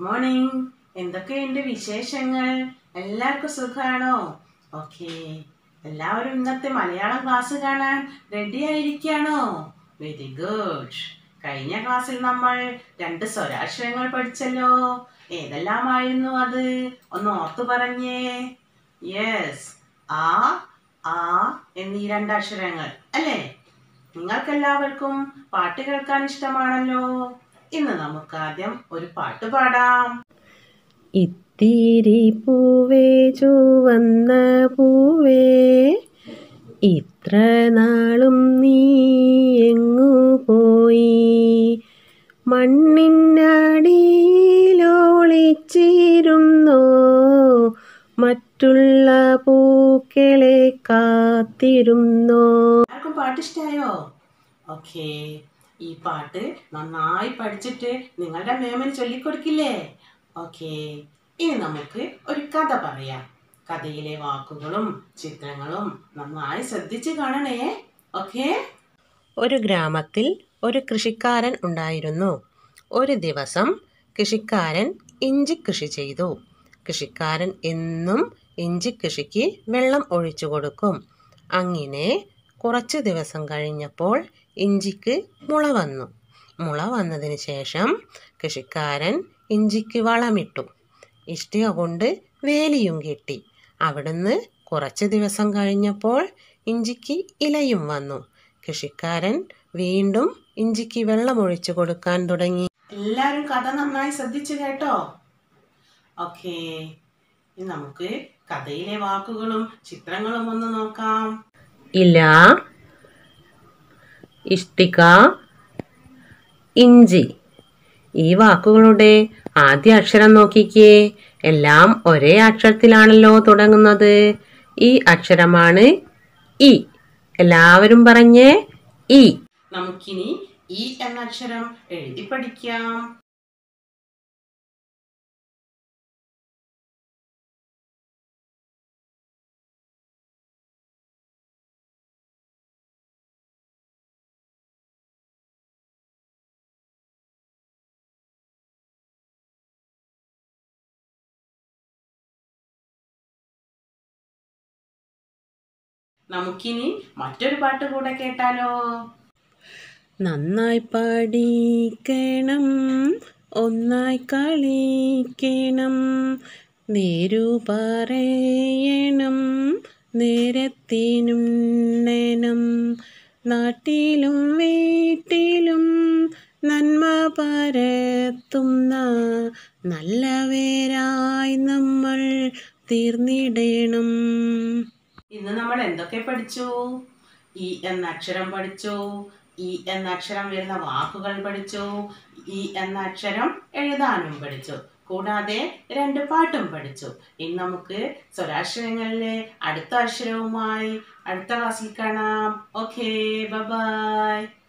morning എന്തൊക്കെയുണ്ട് വിശേഷങ്ങൾ എല്ലാവർക്കും സുഖാണോ ഓക്കെ എല്ലാവരും ഇന്നത്തെ മലയാളം ക്ലാസ് കാണാൻ റെഡി ആയിരിക്കുകയാണോ വെരി ഗുഡ് കഴിഞ്ഞ ക്ലാസ്സിൽ നമ്മൾ രണ്ട് സ്വരാക്ഷരങ്ങൾ പഠിച്ചല്ലോ ഏതെല്ലാമായിരുന്നു അത് ഒന്ന് ഓർത്തു പറഞ്ഞേ യെസ് ആ ആ എന്നീ രണ്ടക്ഷരങ്ങൾ അല്ലേ നിങ്ങൾക്കെല്ലാവർക്കും പാട്ട് കേൾക്കാൻ ഇഷ്ടമാണല്ലോ ഇന്ന് നമുക്ക് ആദ്യം ഒരു പാട്ട് പാടാം ഇത്തിരി പൂവേ ചുവന്ന പൂവേ ഇത്ര നാളും നീ എങ്ങു പോയി മണ്ണിനടിയിലൊളിച്ചിരുന്നോ മറ്റുള്ള പൂക്കളെ കാത്തിരുന്നോ ആർക്കും പാട്ട് ഇഷ്ടമായോ ഓക്കെ ഈ പാട്ട് നന്നായി പഠിച്ചിട്ട് നിങ്ങളുടെ മേമന് ചൊല്ലിക്കൊടുക്കില്ലേ ഓക്കെ ഇനി നമുക്ക് ഒരു കഥ പറയാം കഥയിലെ വാക്കുകളും ചിത്രങ്ങളും നന്നായി ശ്രദ്ധിച്ച് കാണണേ ഓക്കെ ഒരു ഗ്രാമത്തിൽ ഒരു കൃഷിക്കാരൻ ഉണ്ടായിരുന്നു ഒരു ദിവസം കൃഷിക്കാരൻ ഇഞ്ചി കൃഷി ചെയ്തു കൃഷിക്കാരൻ എന്നും ഇഞ്ചി കൃഷിക്ക് വെള്ളം ഒഴിച്ചു കൊടുക്കും അങ്ങനെ കുറച്ച് ദിവസം കഴിഞ്ഞപ്പോൾ ഇഞ്ചിക്ക് മുള വന്നു മുള വന്നതിന് ശേഷം കൃഷിക്കാരൻ ഇഞ്ചിക്ക് വളമിട്ടു ഇഷ്ടിക കൊണ്ട് വേലിയും കെട്ടി അവിടുന്ന് കുറച്ച് ദിവസം കഴിഞ്ഞപ്പോൾ ഇഞ്ചിക്ക് ഇലയും വന്നു കൃഷിക്കാരൻ വീണ്ടും ഇഞ്ചിക്ക് വെള്ളമൊഴിച്ചു കൊടുക്കാൻ തുടങ്ങി എല്ലാവരും കഥ നന്നായി ശ്രദ്ധിച്ചു കേട്ടോ ഓക്കെ ഇനി നമുക്ക് കഥയിലെ വാക്കുകളും ചിത്രങ്ങളും ഒന്ന് നോക്കാം ഇല ഇഷ്ടിക ഇഞ്ചി ഈ വാക്കുകളുടെ ആദ്യ അക്ഷരം നോക്കിക്കേ എല്ലാം ഒരേ അക്ഷരത്തിലാണല്ലോ തുടങ്ങുന്നത് ഈ അക്ഷരമാണ് ഇ എല്ലാവരും പറഞ്ഞേ ഇ നമുക്കിനി ഈ എന്ന അക്ഷരം എഴുതി പഠിക്കാം നമുക്കിനി മറ്റൊരു പാട്ട് കൂടെ കേട്ടാലോ നന്നായി പഠിക്കണം ഒന്നായി കളിക്കണം നേരു പറയണം നേരത്തിനുണ്ണണം നാട്ടിലും വീട്ടിലും നന്മ പരത്തുന്ന നല്ലവരായി നമ്മൾ തീർന്നിടണം ഇന്ന് നമ്മൾ എന്തൊക്കെ പഠിച്ചു ഈ എന്ന അക്ഷരം പഠിച്ചു ഈ എന്ന അക്ഷരം വരുന്ന വാക്കുകൾ പഠിച്ചു ഈ എന്ന അക്ഷരം എഴുതാനും പഠിച്ചു കൂടാതെ രണ്ട് പാട്ടും പഠിച്ചു ഇനി നമുക്ക് സ്വരാക്ഷരങ്ങളിലെ അടുത്ത അക്ഷരവുമായി അടുത്ത ക്ലാസ്സിൽ കാണാം ഓക്കേ ബൈ